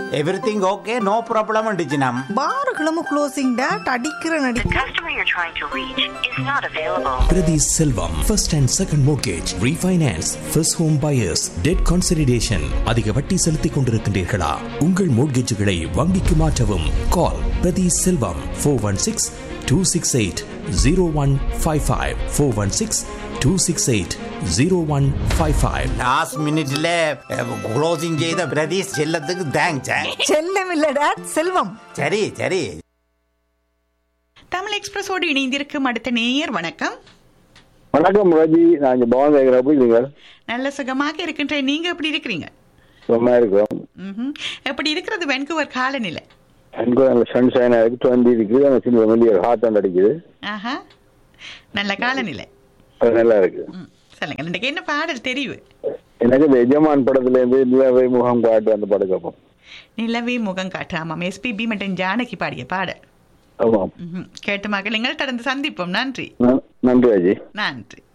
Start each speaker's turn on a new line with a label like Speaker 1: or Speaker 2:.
Speaker 1: Everything okay no problem டிஜினம்
Speaker 2: பார் கிளம்பு க்ளோசிங் டேட் அடிக்கிற நடி
Speaker 3: The customer you're trying to reach is not available.
Speaker 4: Priti Selvam, first and second mortgage, refinance, first home buyers, debt consolidation. அதிக வட்டி செலுத்திக் கொண்டிருக்கின்றீர்களா உங்கள் மோட்கேஜுகளை வங்கிக்கு மாற்றவும் call Prathi Selvam four one six two six eight zero one five five four one six two six eight zero one five five
Speaker 1: last மினிட்ல closing செய்த பிரதீஷ் செல்லத்துக்கு thanks
Speaker 2: செல்லம் இல்ல டேட் செல்வம்
Speaker 1: சரி சரி
Speaker 5: தமிழ் எக்ஸ்பிரஸோடு இணைந்திருக்கும் அடுத்த நேயர் வணக்கம்
Speaker 6: வணக்கம் ராஜி நான் இங்க பவன் கேட்கிறேன் எப்படி இருக்கீங்க
Speaker 5: நல்ல சுகமாக இருக்கின்ற நீங்க எப்படி இருக்கிறீங்க
Speaker 6: சும்மா இருக்கிறோம்
Speaker 5: ம்ஹும். எப்படி இருக்கிறது வென்கூவர் காலநிலை
Speaker 6: எனக்கு நல்ல சன்ஷைன் இருக்கு டுவெண்ட்டி இருக்குது அந்த சின்ன வெளியே ஹாட் அண்ட் அடிக்குது
Speaker 5: ஆஹா நல்ல காலநிலை
Speaker 6: அது நல்லா இருக்கு
Speaker 5: ம் சொல்லுங்க இன்றைக்கு என்ன பாடல் தெரிவு
Speaker 6: எனக்கு இந்த எஜமான் படத்துல இருந்து நிலவை முகம் காட்டு அந்த படம் கேட்போம்
Speaker 5: நிலவே முகம் காட்டாமாம் எஸ்பிபி மற்றும் ஜானகி பாடிய பாடல்
Speaker 6: ஆமாம்
Speaker 5: ம்ஹும். கேட்டு மகளுங்கள் தொடர்ந்து சந்திப்போம் நன்றி
Speaker 6: ந- நன்றி ராஜி
Speaker 5: நன்றி